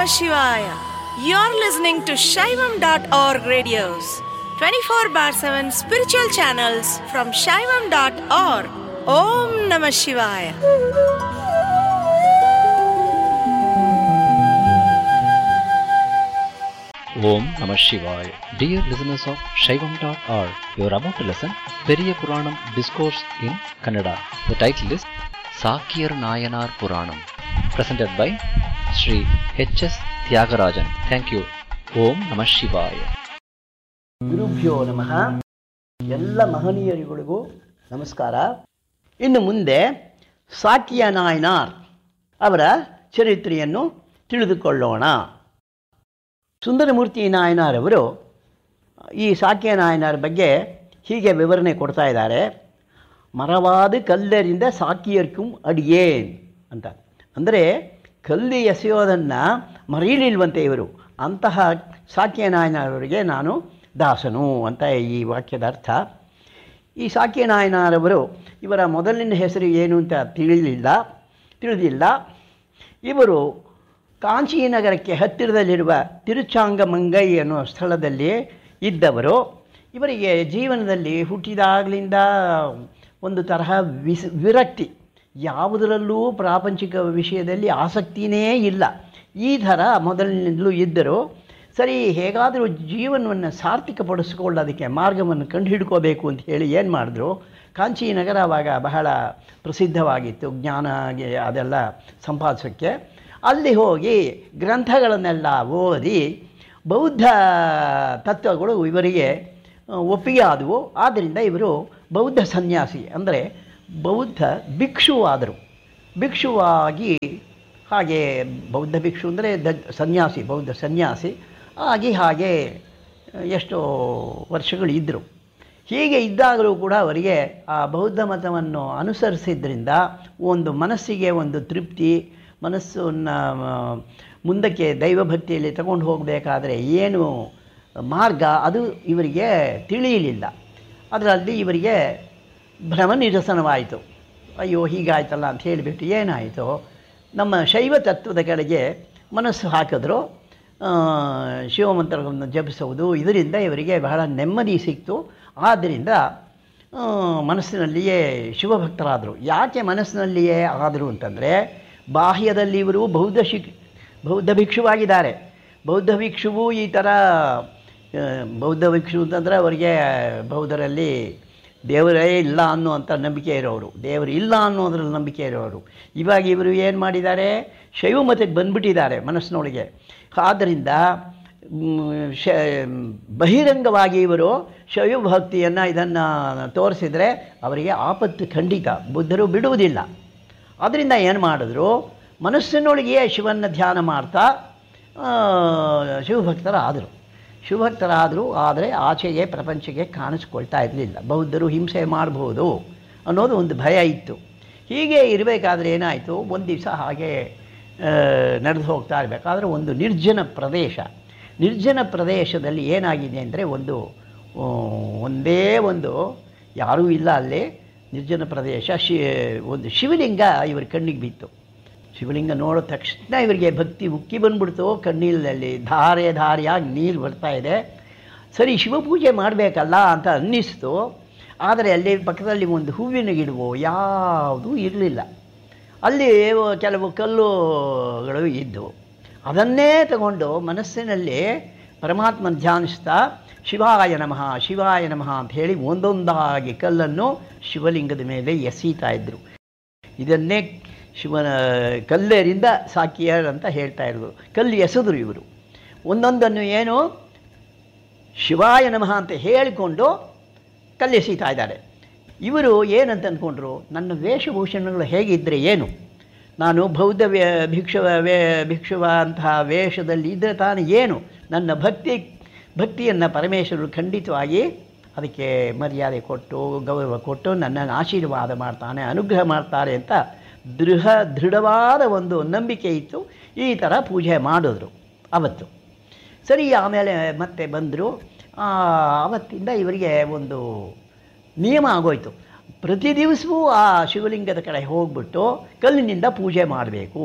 Namah Shivaya. You're listening to Shaivam.org radios, 24 bar 7 spiritual channels from Shaivam.org. Om Namah Shivaya. Om Namah Shivaya. Dear listeners of Shaivam.org, you are about to listen Periya Puranam Discourse in Kannada. The title is Sakiyar Nayanar Puranam, presented by Sri H.S. Tyagarajan. Thank you. Om Namah Shivaya. ಗುರುಭ್ಯೋ ನಮಃ ಎಲ್ಲ ಮಹನೀಯರುಗಳಿಗೂ ನಮಸ್ಕಾರ ಇನ್ನು ಮುಂದೆ ಸಾಕಿಯ ನಾಯನಾರ್ ಅವರ ಚರಿತ್ರೆಯನ್ನು ತಿಳಿದುಕೊಳ್ಳೋಣ ಸುಂದರಮೂರ್ತಿ ನಾಯನಾರ್ ಅವರು ಈ ಸಾಕಿಯ ನಾಯನಾರ್ ಬಗ್ಗೆ ಹೀಗೆ ವಿವರಣೆ ಕೊಡ್ತಾ ಇದ್ದಾರೆ ಮರವಾದ ಕಲ್ಲರಿಂದ ಸಾಕಿಯರ್ಕುಂ ಅಡಿಯೇನ್ ಅಂತ ಅಂದರೆ ಕಲ್ಲು ಎಸೆಯೋದನ್ನು ಮರೀಲಿಲ್ವಂತೆ ಇವರು ಅಂತಹ ಸಾಕಿಯ ನಾಯನರವರಿಗೆ ನಾನು ದಾಸನು ಅಂತ ಈ ವಾಕ್ಯದ ಅರ್ಥ ಈ ಸಾಕಿಯ ನಾಯನರವರು ಇವರ ಮೊದಲಿನ ಹೆಸರು ಏನು ಅಂತ ತಿಳಿಲಿಲ್ಲ ತಿಳಿದಿಲ್ಲ ಇವರು ಕಾಂಚೀನಗರಕ್ಕೆ ಹತ್ತಿರದಲ್ಲಿರುವ ತಿರುಚಾಂಗಮಂಗೈ ಅನ್ನುವ ಸ್ಥಳದಲ್ಲಿ ಇದ್ದವರು ಇವರಿಗೆ ಜೀವನದಲ್ಲಿ ಹುಟ್ಟಿದಾಗಲಿಂದ ಒಂದು ತರಹ ವಿಸ್ ವಿರಕ್ತಿ ಯಾವುದರಲ್ಲೂ ಪ್ರಾಪಂಚಿಕ ವಿಷಯದಲ್ಲಿ ಆಸಕ್ತಿನೇ ಇಲ್ಲ ಈ ಥರ ಮೊದಲಿನಿಂದಲೂ ಇದ್ದರು ಸರಿ ಹೇಗಾದರೂ ಜೀವನವನ್ನು ಸಾರ್ಥಕಪಡಿಸ್ಕೊಳ್ಳೋದಕ್ಕೆ ಮಾರ್ಗವನ್ನು ಕಂಡುಹಿಡ್ಕೋಬೇಕು ಅಂತ ಹೇಳಿ ಏನು ಮಾಡಿದ್ರು ಕಾಂಚಿ ನಗರ ಆವಾಗ ಬಹಳ ಪ್ರಸಿದ್ಧವಾಗಿತ್ತು ಜ್ಞಾನ ಅದೆಲ್ಲ ಸಂಪಾದಿಸೋಕ್ಕೆ ಅಲ್ಲಿ ಹೋಗಿ ಗ್ರಂಥಗಳನ್ನೆಲ್ಲ ಓದಿ ಬೌದ್ಧ ತತ್ವಗಳು ಇವರಿಗೆ ಒಪ್ಪಿಗೆ ಆದವು ಆದ್ದರಿಂದ ಇವರು ಬೌದ್ಧ ಸನ್ಯಾಸಿ ಅಂದರೆ ಬೌದ್ಧ ಭಿಕ್ಷು ಆದರು ಭಿಕ್ಷುವಾಗಿ ಹಾಗೆ ಬೌದ್ಧ ಭಿಕ್ಷು ಅಂದರೆ ದ ಸನ್ಯಾಸಿ ಬೌದ್ಧ ಸನ್ಯಾಸಿ ಆಗಿ ಹಾಗೆ ಎಷ್ಟೋ ವರ್ಷಗಳು ಇದ್ದರು ಹೀಗೆ ಇದ್ದಾಗಲೂ ಕೂಡ ಅವರಿಗೆ ಆ ಬೌದ್ಧ ಮತವನ್ನು ಅನುಸರಿಸಿದ್ರಿಂದ ಒಂದು ಮನಸ್ಸಿಗೆ ಒಂದು ತೃಪ್ತಿ ಮನಸ್ಸನ್ನು ಮುಂದಕ್ಕೆ ದೈವಭಕ್ತಿಯಲ್ಲಿ ತಗೊಂಡು ಹೋಗಬೇಕಾದ್ರೆ ಏನು ಮಾರ್ಗ ಅದು ಇವರಿಗೆ ತಿಳಿಯಲಿಲ್ಲ ಅದರಲ್ಲಿ ಇವರಿಗೆ ಭ್ರಮ ನಿರಸನವಾಯಿತು ಅಯ್ಯೋ ಹೀಗಾಯ್ತಲ್ಲ ಅಂತ ಹೇಳಿಬಿಟ್ಟು ಏನಾಯಿತು ನಮ್ಮ ಶೈವ ತತ್ವದ ಕಡೆಗೆ ಮನಸ್ಸು ಹಾಕಿದ್ರು ಶಿವಮಂತ್ರಗಳನ್ನು ಜಪಿಸುವುದು ಇದರಿಂದ ಇವರಿಗೆ ಬಹಳ ನೆಮ್ಮದಿ ಸಿಕ್ತು ಆದ್ದರಿಂದ ಮನಸ್ಸಿನಲ್ಲಿಯೇ ಶಿವಭಕ್ತರಾದರು ಯಾಕೆ ಮನಸ್ಸಿನಲ್ಲಿಯೇ ಆದರು ಅಂತಂದರೆ ಬಾಹ್ಯದಲ್ಲಿ ಇವರು ಬೌದ್ಧ ಶಿಕ್ ಬೌದ್ಧ ಭಿಕ್ಷುವಾಗಿದ್ದಾರೆ ಬೌದ್ಧ ಭಿಕ್ಷುವು ಈ ಥರ ಬೌದ್ಧ ಭಿಕ್ಷು ಅಂತಂದರೆ ಅವರಿಗೆ ಬೌದ್ಧರಲ್ಲಿ ದೇವರೇ ಇಲ್ಲ ಅನ್ನುವಂಥ ನಂಬಿಕೆ ಇರೋರು ದೇವರು ಇಲ್ಲ ಅನ್ನೋದ್ರಲ್ಲಿ ನಂಬಿಕೆ ಇರೋರು ಇವಾಗ ಇವರು ಏನು ಮಾಡಿದ್ದಾರೆ ಶೈವ ಮತಕ್ಕೆ ಬಂದ್ಬಿಟ್ಟಿದ್ದಾರೆ ಮನಸ್ಸಿನೊಳಗೆ ಆದ್ದರಿಂದ ಶ ಬಹಿರಂಗವಾಗಿ ಇವರು ಶೈವ ಭಕ್ತಿಯನ್ನು ಇದನ್ನು ತೋರಿಸಿದರೆ ಅವರಿಗೆ ಆಪತ್ತು ಖಂಡಿತ ಬುದ್ಧರು ಬಿಡುವುದಿಲ್ಲ ಅದರಿಂದ ಏನು ಮಾಡಿದ್ರು ಮನಸ್ಸಿನೊಳಗೆಯೇ ಶಿವನ ಧ್ಯಾನ ಮಾಡ್ತಾ ಶಿವಭಕ್ತರಾದರು ಶಿವಭಕ್ತರಾದರು ಆದರೆ ಆಚೆಗೆ ಪ್ರಪಂಚಕ್ಕೆ ಕಾಣಿಸ್ಕೊಳ್ತಾ ಇರಲಿಲ್ಲ ಬೌದ್ಧರು ಹಿಂಸೆ ಮಾಡಬಹುದು ಅನ್ನೋದು ಒಂದು ಭಯ ಇತ್ತು ಹೀಗೆ ಇರಬೇಕಾದ್ರೆ ಏನಾಯಿತು ಒಂದು ದಿವಸ ಹಾಗೆ ನಡೆದು ಹೋಗ್ತಾ ಇರಬೇಕಾದ್ರೆ ಒಂದು ನಿರ್ಜನ ಪ್ರದೇಶ ನಿರ್ಜನ ಪ್ರದೇಶದಲ್ಲಿ ಏನಾಗಿದೆ ಅಂದರೆ ಒಂದು ಒಂದೇ ಒಂದು ಯಾರೂ ಇಲ್ಲ ಅಲ್ಲಿ ನಿರ್ಜನ ಪ್ರದೇಶ ಶಿ ಒಂದು ಶಿವಲಿಂಗ ಇವ್ರ ಕಣ್ಣಿಗೆ ಬಿತ್ತು ಶಿವಲಿಂಗ ನೋಡಿದ ತಕ್ಷಣ ಇವರಿಗೆ ಭಕ್ತಿ ಉಕ್ಕಿ ಬಂದ್ಬಿಡ್ತು ಕಣ್ಣೀರಲ್ಲಿ ಧಾರೆ ಧಾರೆಯಾಗಿ ನೀರು ಬರ್ತಾ ಇದೆ ಸರಿ ಶಿವಪೂಜೆ ಮಾಡಬೇಕಲ್ಲ ಅಂತ ಅನ್ನಿಸ್ತು ಆದರೆ ಅಲ್ಲಿ ಪಕ್ಕದಲ್ಲಿ ಒಂದು ಹೂವಿನ ಗಿಡವೋ ಯಾವುದೂ ಇರಲಿಲ್ಲ ಅಲ್ಲಿ ಕೆಲವು ಕಲ್ಲುಗಳು ಇದ್ದವು ಅದನ್ನೇ ತಗೊಂಡು ಮನಸ್ಸಿನಲ್ಲಿ ಪರಮಾತ್ಮನ ಧ್ಯಾನಿಸ್ತಾ ಶಿವಾಯ ನಮಃ ಶಿವಾಯ ನಮಃ ಅಂತ ಹೇಳಿ ಒಂದೊಂದಾಗಿ ಕಲ್ಲನ್ನು ಶಿವಲಿಂಗದ ಮೇಲೆ ಎಸೀತಾ ಇದ್ದರು ಇದನ್ನೇ ಶಿವನ ಕಲ್ಲೇರಿಂದ ಸಾಕಿಯರ್ ಅಂತ ಹೇಳ್ತಾ ಇರೋದು ಕಲ್ಲು ಎಸೆದ್ರು ಇವರು ಒಂದೊಂದನ್ನು ಏನು ಶಿವಾಯ ನಮಃ ಅಂತ ಹೇಳಿಕೊಂಡು ಕಲ್ಲೆಸೀತಾ ಇದ್ದಾರೆ ಇವರು ಏನಂತ ಅಂದ್ಕೊಂಡ್ರು ನನ್ನ ವೇಷಭೂಷಣಗಳು ಹೇಗಿದ್ದರೆ ಏನು ನಾನು ಬೌದ್ಧ ವೇ ಭಿಕ್ಷುವ ವೇ ಭಿಕ್ಷುವ ಅಂತಹ ವೇಷದಲ್ಲಿ ಇದ್ದರೆ ತಾನು ಏನು ನನ್ನ ಭಕ್ತಿ ಭಕ್ತಿಯನ್ನು ಪರಮೇಶ್ವರರು ಖಂಡಿತವಾಗಿ ಅದಕ್ಕೆ ಮರ್ಯಾದೆ ಕೊಟ್ಟು ಗೌರವ ಕೊಟ್ಟು ನನ್ನನ್ನು ಆಶೀರ್ವಾದ ಮಾಡ್ತಾನೆ ಅನುಗ್ರಹ ಮಾಡ್ತಾರೆ ಅಂತ ದೃಢ ದೃಢವಾದ ಒಂದು ನಂಬಿಕೆ ಇತ್ತು ಈ ಥರ ಪೂಜೆ ಮಾಡಿದ್ರು ಅವತ್ತು ಸರಿ ಆಮೇಲೆ ಮತ್ತೆ ಬಂದರು ಆವತ್ತಿಂದ ಇವರಿಗೆ ಒಂದು ನಿಯಮ ಆಗೋಯ್ತು ಪ್ರತಿ ದಿವಸವೂ ಆ ಶಿವಲಿಂಗದ ಕಡೆ ಹೋಗ್ಬಿಟ್ಟು ಕಲ್ಲಿನಿಂದ ಪೂಜೆ ಮಾಡಬೇಕು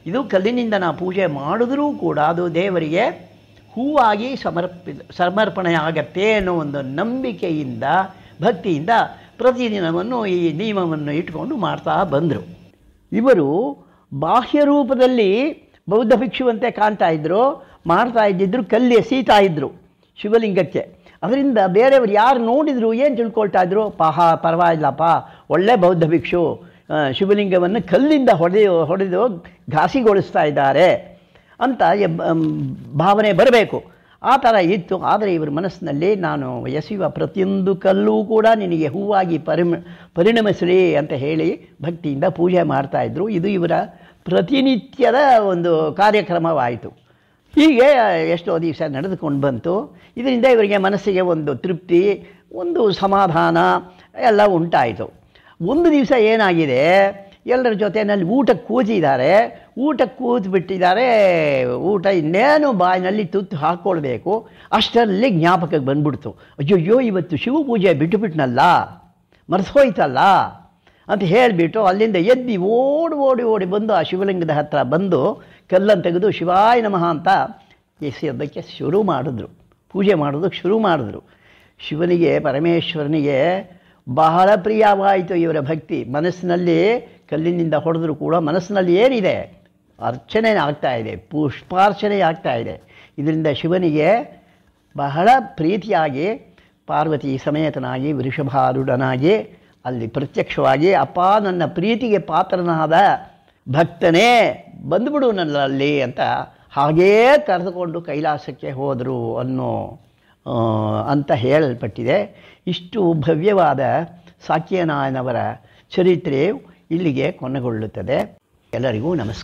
ಇದು ಕಲ್ಲಿನಿಂದ ನಾವು ಪೂಜೆ ಮಾಡಿದ್ರೂ ಕೂಡ ಅದು ದೇವರಿಗೆ ಹೂವಾಗಿ ಸಮರ್ಪಿ ಸಮರ್ಪಣೆ ಆಗತ್ತೆ ಅನ್ನೋ ಒಂದು ನಂಬಿಕೆಯಿಂದ ಭಕ್ತಿಯಿಂದ ಪ್ರತಿದಿನವನ್ನು ಈ ನಿಯಮವನ್ನು ಇಟ್ಕೊಂಡು ಮಾಡ್ತಾ ಬಂದರು ಇವರು ಬಾಹ್ಯ ರೂಪದಲ್ಲಿ ಬೌದ್ಧ ಭಿಕ್ಷುವಂತೆ ಕಾಣ್ತಾ ಇದ್ದರು ಮಾಡ್ತಾ ಇದ್ದಿದ್ರು ಕಲ್ಲಿ ಎಸೀತಾ ಇದ್ದರು ಶಿವಲಿಂಗಕ್ಕೆ ಅದರಿಂದ ಬೇರೆಯವರು ಯಾರು ನೋಡಿದ್ರು ಏನು ತಿಳ್ಕೊಳ್ತಾ ಇದ್ರು ಪಾಹ ಪರವಾಗಿಲ್ಲಪ್ಪ ಒಳ್ಳೆ ಬೌದ್ಧ ಭಿಕ್ಷು ಆ, ಶಿವಲಿಂಗವನ್ನು ಕಲ್ಲಿಂದ ಹೊಡೆದು ಹೊಡೆದು ಘಾಸಿಗೊಳಿಸ್ತಾ ಇದ್ದಾರೆ ಅಂತ ಎಬ್- ಅಮ್, ಭಾವನೆ ಬರಬೇಕು ಆ ಥರ ಇತ್ತು ಆದರೆ ಇವರ ಮನಸ್ಸಿನಲ್ಲಿ ನಾನು ಎಸೆಯುವ ಪ್ರತಿಯೊಂದು ಕಲ್ಲೂ ಕೂಡ ನಿನಗೆ ಹೂವಾಗಿ ಪರಿಮ ಪರಿಣಮಿಸಲಿ ಅಂತ ಹೇಳಿ ಭಕ್ತಿಯಿಂದ ಪೂಜೆ ಮಾಡ್ತಾಯಿದ್ರು ಇದು ಇವರ ಪ್ರತಿನಿತ್ಯದ ಒಂದು ಕಾರ್ಯಕ್ರಮವಾಯಿತು ಹೀಗೆ ಎಷ್ಟೋ ದಿವಸ ನಡೆದುಕೊಂಡು ಬಂತು ಇದರಿಂದ ಇವರಿಗೆ ಮನಸ್ಸಿಗೆ ಒಂದು ತೃಪ್ತಿ ಒಂದು ಸಮಾಧಾನ ಎಲ್ಲ ಉಂಟಾಯಿತು ಒಂದು ದಿವಸ ಏನಾಗಿದೆ ಎಲ್ಲರ ಜೊತೆಯಲ್ಲಿ ಊಟಕ್ಕೆ ಕೂತಿದ್ದಾರೆ ಊಟಕ್ಕೆ ಕೂತು ಬಿಟ್ಟಿದ್ದಾರೆ ಊಟ ಇನ್ನೇನು ಬಾಯಿನಲ್ಲಿ ತುತ್ತು ಹಾಕ್ಕೊಳ್ಬೇಕು ಅಷ್ಟರಲ್ಲಿ ಜ್ಞಾಪಕಕ್ಕೆ ಬಂದ್ಬಿಡ್ತು ಅಯ್ಯಯ್ಯೋ ಇವತ್ತು ಶಿವ ಪೂಜೆ ಬಿಟ್ಟುಬಿಟ್ನಲ್ಲ ಮರೆಸೋಯ್ತಲ್ಲ ಅಂತ ಹೇಳಿಬಿಟ್ಟು ಅಲ್ಲಿಂದ ಎದ್ದಿ ಓಡಿ ಓಡಿ ಓಡಿ ಬಂದು ಆ ಶಿವಲಿಂಗದ ಹತ್ರ ಬಂದು ಕಲ್ಲನ್ನು ತೆಗೆದು ಶಿವಾಯ ನಮಃ ಅಂತ ಎಸೆಯೋದಕ್ಕೆ ಶುರು ಮಾಡಿದ್ರು ಪೂಜೆ ಮಾಡೋದಕ್ಕೆ ಶುರು ಮಾಡಿದ್ರು ಶಿವನಿಗೆ ಪರಮೇಶ್ವರನಿಗೆ ಬಹಳ ಪ್ರಿಯವಾಯಿತು ಇವರ ಭಕ್ತಿ ಮನಸ್ಸಿನಲ್ಲಿ ಕಲ್ಲಿನಿಂದ ಹೊಡೆದರೂ ಕೂಡ ಮನಸ್ಸಿನಲ್ಲಿ ಏನಿದೆ ಅರ್ಚನೆ ಆಗ್ತಾ ಇದೆ ಪುಷ್ಪಾರ್ಚನೆ ಆಗ್ತಾ ಇದೆ ಇದರಿಂದ ಶಿವನಿಗೆ ಬಹಳ ಪ್ರೀತಿಯಾಗಿ ಪಾರ್ವತಿ ಸಮೇತನಾಗಿ ವೃಷಭಾರೂಢನಾಗಿ ಅಲ್ಲಿ ಪ್ರತ್ಯಕ್ಷವಾಗಿ ಅಪ್ಪ ನನ್ನ ಪ್ರೀತಿಗೆ ಪಾತ್ರನಾದ ಭಕ್ತನೇ ಬಂದುಬಿಡು ನನ್ನಲ್ಲಿ ಅಂತ ಹಾಗೇ ಕರೆದುಕೊಂಡು ಕೈಲಾಸಕ್ಕೆ ಹೋದರು ಅನ್ನೋ ಆ, ಅಂತ ಹೇಳಲ್ಪಟ್ಟಿದೆ ಇಷ್ಟು ಭವ್ಯವಾದ ಸಾಕ್ಯನಾಯನವರ ಚರಿತ್ರೆ ಇಲ್ಲಿಗೆ ಕೊನೆಗೊಳ್ಳುತ್ತದೆ ಎಲ್ಲರಿಗೂ ನಮಸ್ಕಾರ